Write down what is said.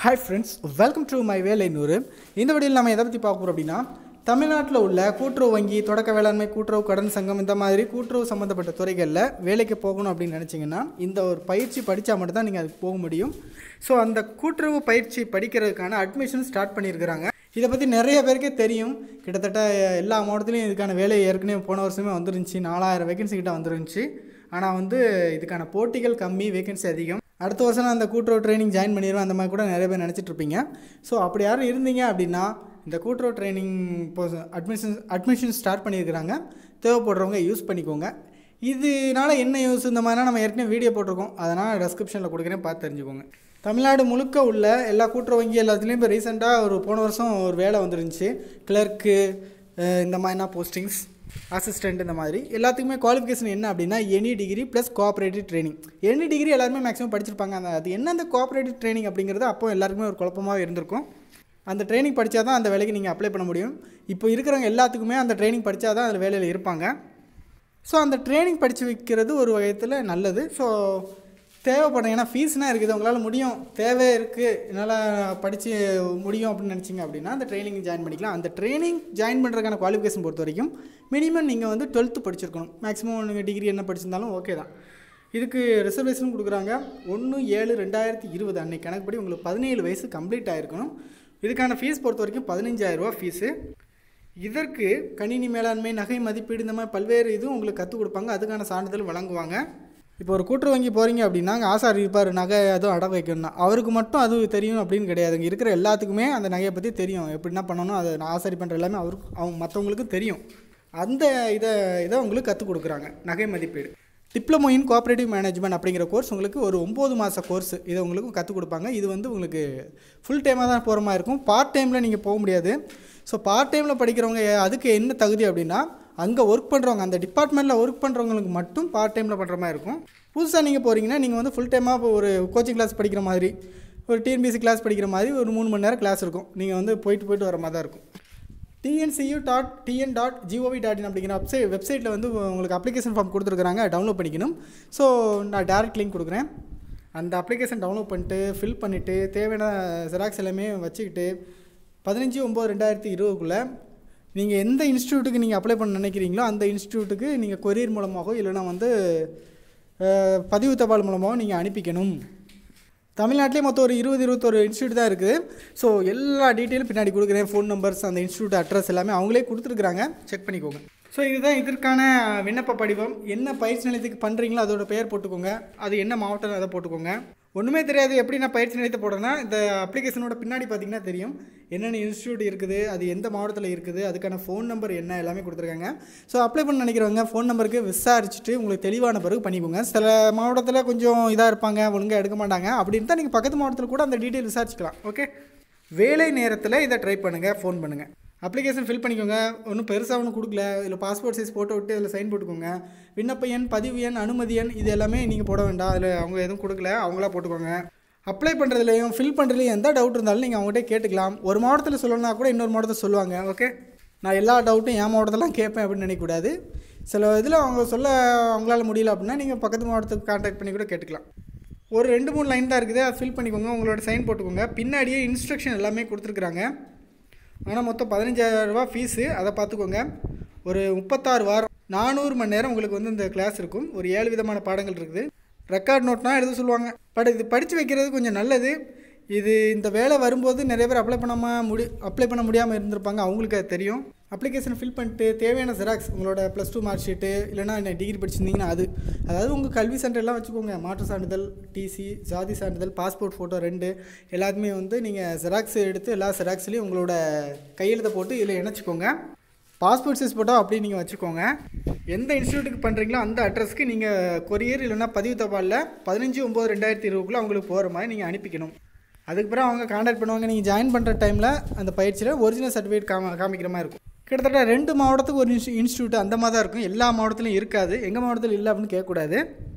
hi friends welcome to my வேலை நூறு இந்த வீடியோவில் நம்ம எதை பற்றி பார்க்க போகிறோம் அப்படின்னா தமிழ்நாட்டில் உள்ள கூட்டுறவு வங்கி தொடக்க வேளாண்மை கூட்டுறவு கடன் சங்கம் இந்த மாதிரி கூட்டுறவு சம்மந்தப்பட்ட துறைகளில் வேலைக்கு போகணும் அப்படின்னு நினச்சிங்கன்னா இந்த ஒரு பயிற்சி படித்தா மட்டும்தான் நீங்கள் அதுக்கு போக முடியும் ஸோ அந்த கூட்டுறவு பயிற்சி படிக்கிறதுக்கான அட்மிஷன் ஸ்டார்ட் பண்ணியிருக்கிறாங்க இதை பற்றி நிறைய பேருக்கே தெரியும் கிட்டத்தட்ட எல்லா மாவட்டத்துலையும் இதுக்கான வேலை ஏற்கனவே போன வருஷமே வந்துருந்துச்சு நாலாயிரம் வேகன்சி கிட்ட வந்துருந்துச்சு ஆனால் வந்து இதுக்கான போட்டிகள் கம்மி வேகன்சி அதிகம் அடுத்த வருஷம் நான் அந்த கூட்டுறவு ட்ரைனிங் ஜாயின் பண்ணிடுவேன் அந்த மாதிரி கூட நிறைய பேர் நினச்சிட்டு இருப்பீங்க ஸோ அப்படி யாரும் இருந்தீங்க அப்படின்னா இந்த கூட்டுறவு ட்ரைனிங் இப்போ அட்மிஷன் அட்மிஷன் ஸ்டார்ட் பண்ணியிருக்கிறாங்க தேவைப்படுறவங்க யூஸ் பண்ணிக்கோங்க இதனால என்ன யூஸ் இந்த மாதிரிலாம் நம்ம ஏற்கனவே வீடியோ போட்டிருக்கோம் அதனால் டெஸ்கிரிப்ஷனில் கொடுக்குறேன் பார்த்து தெரிஞ்சுக்கோங்க தமிழ்நாடு முழுக்க உள்ள எல்லா கூட்டுறவு வங்கி எல்லாத்துலேயும் இப்போ ரீசெண்டாக ஒரு போன வருஷம் ஒரு வேலை வந்துருந்துச்சு கிளர்க்கு இந்த மாதிரினா போஸ்டிங்ஸ் அசிஸ்டண்ட் இந்த மாதிரி எல்லாத்துக்குமே குவாலிஃபிகேஷன் என்ன அப்படின்னா any degree plus cooperative training any degree எல்லாருமே மேக்ஸிமம் படிச்சிருப்பாங்க அந்த அது என்ன அந்த கோஆப்ரேட்டிவ் ட்ரைனிங் அப்படிங்கிறது அப்போ எல்லாருக்குமே ஒரு குழப்பமாக இருந்திருக்கும் அந்த ட்ரைனிங் படித்தா தான் அந்த வேலைக்கு நீங்கள் அப்ளை பண்ண முடியும் இப்போ இருக்கிறவங்க எல்லாத்துக்குமே அந்த ட்ரைனிங் படித்தா தான் அதில் வேலையில் இருப்பாங்க ஸோ அந்த ட்ரைனிங் படித்து வைக்கிறது ஒரு வகையில் நல்லது ஸோ தேவைப்படும் ஏன்னா ஃபீஸ்னால் இருக்குது உங்களால் முடியும் தேவை இருக்குது என்னால் படித்து முடியும் அப்படின்னு நினச்சிங்க அப்படின்னா அந்த ட்ரைனிங் ஜாயின் பண்ணிக்கலாம் அந்த ட்ரைனிங் ஜாயின் பண்ணுறதுக்கான குவாலிஃபிகேஷன் பொறுத்த வரைக்கும் மினிமம் நீங்கள் வந்து டுவெல்த்து படிச்சிருக்கணும் மேக்ஸிமம் நீங்கள் டிகிரி என்ன படிச்சிருந்தாலும் ஓகே தான் இதுக்கு ரிசர்வேஷன் கொடுக்குறாங்க ஒன்று ஏழு ரெண்டாயிரத்தி இருபது அன்னைக்கு கணக்குப்படி உங்களுக்கு பதினேழு வயசு கம்ப்ளீட் ஆகிருக்கணும் இதுக்கான ஃபீஸ் பொறுத்த வரைக்கும் பதினஞ்சாயிரரூபா ஃபீஸு இதற்கு கணினி மேலாண்மை நகை மதிப்பீடு இந்த மாதிரி பல்வேறு இதுவும் உங்களுக்கு கற்றுக் கொடுப்பாங்க அதுக்கான சான்றிதழ் வழங்குவாங்க இப்போ ஒரு கூட்டுறவு வங்கி போகிறீங்க அப்படின்னா அங்கே ஆசாரி இருப்பார் நகை எதுவும் அடகு வைக்கணும்னா அவருக்கு மட்டும் அது தெரியும் அப்படின்னு கிடையாது இங்கே இருக்கிற எல்லாத்துக்குமே அந்த நகையை பற்றி தெரியும் எப்படி என்ன பண்ணணும் அதை ஆசாரி பண்ணுற எல்லாமே அவருக்கு அவங்க மற்றவங்களுக்கு தெரியும் அந்த இதை இதை உங்களுக்கு கற்றுக் கொடுக்குறாங்க நகை மதிப்பீடு டிப்ளமோ இன் கோஆப்ரேட்டிவ் மேனேஜ்மெண்ட் அப்படிங்கிற கோர்ஸ் உங்களுக்கு ஒரு ஒம்பது மாத கோர்ஸ் இதை உங்களுக்கு கற்றுக் கொடுப்பாங்க இது வந்து உங்களுக்கு ஃபுல் டைமாக தான் போகிற மாதிரி இருக்கும் பார்ட் டைமில் நீங்கள் போக முடியாது ஸோ பார்ட் டைமில் படிக்கிறவங்க அதுக்கு என்ன தகுதி அப்படின்னா அங்கே ஒர்க் பண்ணுறவங்க அந்த டிபார்ட்மெண்ட்டில் ஒர்க் பண்ணுறவங்களுக்கு மட்டும் பார்ட் டைமில் பண்ணுற மாதிரி இருக்கும் புதுசாக நீங்கள் போகிறீங்கன்னா நீங்கள் வந்து ஃபுல் டைமாக இப்போ ஒரு கோச்சிங் கிளாஸ் படிக்கிற மாதிரி ஒரு டிஎன்பிசி கிளாஸ் படிக்கிற மாதிரி ஒரு மூணு மணி நேரம் கிளாஸ் இருக்கும் நீங்கள் வந்து போயிட்டு போயிட்டு வர மாதிரி தான் இருக்கும் TNCU dot TN dot GOV dot in அப்படிங்கிற வெப்சைட் வெப்சைட்டில் வந்து உங்களுக்கு அப்ளிகேஷன் ஃபார்ம் கொடுத்துருக்குறாங்க டவுன்லோட் பண்ணிக்கணும் ஸோ நான் டேரக்ட் லிங்க் கொடுக்குறேன் அந்த அப்ளிகேஷன் டவுன்லோட் பண்ணிட்டு ஃபில் பண்ணிவிட்டு தேவையான ஜெராக்ஸ் எல்லாமே வச்சுக்கிட்டு பதினஞ்சு ஒம்பது ரெண்டாயிரத்தி இருபதுக்குள்ளே நீங்கள் எந்த இன்ஸ்டியூட்டுக்கு நீங்கள் அப்ளை பண்ண நினைக்கிறீங்களோ அந்த இன்ஸ்டியூட்டுக்கு நீங்கள் கொரியர் மூலமாகவோ இல்லைனா வந்து பதிவு தபால் மூலமாகவோ நீங்கள் அனுப்பிக்கணும் தமிழ்நாட்டிலே மொத்தம் ஒரு இருபது இருபத்தொரு இன்ஸ்டியூட் தான் இருக்குது ஸோ எல்லா டீட்டெயிலும் பின்னாடி கொடுக்குறேன் ஃபோன் நம்பர்ஸ் அந்த இன்ஸ்டியூட் அட்ரஸ் எல்லாமே அவங்களே கொடுத்துருக்குறாங்க செக் பண்ணிக்கோங்க ஸோ இதுதான் இதற்கான விண்ணப்ப படிவம் என்ன பயிற்சி நிலையத்துக்கு பண்ணுறீங்களோ அதோட பெயர் போட்டுக்கோங்க அது என்ன மாவட்டம் அதை போட்டுக்கோங்க ஒன்றுமே தெரியாது எப்படி நான் பயிற்சி நிலையத்தை போடுறேன்னா இந்த அப்ளிகேஷனோட பின்னாடி பார்த்தீங்கன்னா தெரியும் என்னென்ன இன்ஸ்டியூட் இருக்குது அது எந்த மாவட்டத்தில் இருக்குது அதுக்கான ஃபோன் நம்பர் என்ன எல்லாமே கொடுத்துருக்காங்க ஸோ அப்ளை பண்ண நினைக்கிறவங்க ஃபோன் நம்பருக்கு விசாரிச்சுட்டு உங்களுக்கு தெளிவான பிறகு பண்ணிக்கோங்க சில மாவட்டத்தில் கொஞ்சம் இதாக இருப்பாங்க ஒழுங்காக எடுக்க மாட்டாங்க அப்படின்னு தான் நீங்கள் பக்கத்து மாவட்டத்தில் கூட அந்த டீட்டெயில் விசாரிச்சுக்கலாம் ஓகே வேலை நேரத்தில் இதை ட்ரை பண்ணுங்கள் ஃபோன் பண்ணுங்கள் அப்ளிகேஷன் ஃபில் பண்ணிக்கோங்க ஒன்றும் பெருசாக ஒன்றும் கொடுக்கல இதில் பாஸ்போர்ட் சைஸ் ஃபோட்டோ விட்டு அதில் சைன் போட்டுக்கோங்க விண்ணப்ப எண் பதிவு எண் அனுமதி எண் இது எல்லாமே நீங்கள் போட வேண்டாம் அதில் அவங்க எதுவும் கொடுக்கல அவங்களா போட்டுக்கோங்க அப்ளை பண்ணுறதுலையும் ஃபில் பண்ணுறதுலையும் எந்த டவுட் இருந்தாலும் நீங்கள் அவங்ககிட்ட கேட்டுக்கலாம் ஒரு மாவட்டத்தில் சொல்லணும்னா கூட இன்னொரு மாவட்டத்தில் சொல்லுவாங்க ஓகே நான் எல்லா டவுட்டும் என் மாவட்டத்தில் கேட்பேன் அப்படின்னு நினைக்கக்கூடாது சில இதில் அவங்க சொல்ல அவங்களால முடியல அப்படின்னா நீங்கள் பக்கத்து மாவட்டத்துக்கு கான்டாக்ட் பண்ணி கூட கேட்டுக்கலாம் ஒரு ரெண்டு மூணு லைன் தான் இருக்குது அதை ஃபில் பண்ணிக்கோங்க உங்களோட சைன் போட்டுக்கோங்க பின்னாடியே இன்ஸ்ட்ரக்ஷன் எல்லாமே கொடுத்துருக்குறாங்க ஆனால் மொத்தம் பதினஞ்சாயிரரூபா ஃபீஸு அதை பார்த்துக்கோங்க ஒரு முப்பத்தாறு வாரம் நானூறு மணி நேரம் உங்களுக்கு வந்து இந்த கிளாஸ் இருக்கும் ஒரு ஏழு விதமான பாடங்கள் இருக்குது ரெக்கார்ட் நோட்னா எழுத சொல்லுவாங்க பட் இது படித்து வைக்கிறது கொஞ்சம் நல்லது இது இந்த வேலை வரும்போது நிறைய பேர் அப்ளை பண்ணாமல் முடி அப்ளை பண்ண முடியாமல் இருந்திருப்பாங்க அவங்களுக்கு அது தெரியும் அப்ளிகேஷன் ஃபில் பண்ணிட்டு தேவையான ஜெராக்ஸ் உங்களோட ப்ளஸ் டூ மார்க் ஷீட்டு இல்லைனா என்ன டிகிரி படிச்சிருந்தீங்கன்னா அது அதாவது உங்கள் கல்வி சான்றிதழ்லாம் வச்சுக்கோங்க மாற்று சான்றிதழ் டிசி ஜாதி சான்றிதழ் பாஸ்போர்ட் ஃபோட்டோ ரெண்டு எல்லாத்துமே வந்து நீங்கள் ஜெராக்ஸ் எடுத்து எல்லா ஜெராக்ஸ்லேயும் உங்களோட கையெழுத்தை போட்டு இதில் இணைச்சிக்கோங்க பாஸ்போர்ட் சைஸ் ஃபோட்டோ அப்படி நீங்கள் வச்சுக்கோங்க எந்த இன்ஸ்டியூட்டுக்கு பண்ணுறீங்களோ அந்த அட்ரஸ்க்கு நீங்கள் கொரியர் இல்லைனா பதிவு தபாலில் பதினஞ்சு ஒம்பது ரெண்டாயிரத்தி இருபதுக்குள்ளே அவங்களுக்கு போகிற மாதிரி நீங்கள் அனுப்பிக்கணும் அதுக்கு பிறகு அவங்க காண்டாக்ட் பண்ணுவாங்க நீங்கள் ஜாயின் பண்ணுற டைமில் அந்த பயிற்சியில் ஒரிஜினல் சர்டிஃபிகேட் காம காமிக்கிற மாதிரி இருக்கும் கிட்டத்தட்ட ரெண்டு மாவட்டத்துக்கு ஒரு இன்ஸ்டியூட் அந்த மாதிரி தான் இருக்கும் எல்லா மாவட்டத்துலையும் இருக்காது எங்கள் மாவட்டத்தில் இல்லை அப்படின்னு கேட்கக்கூடாது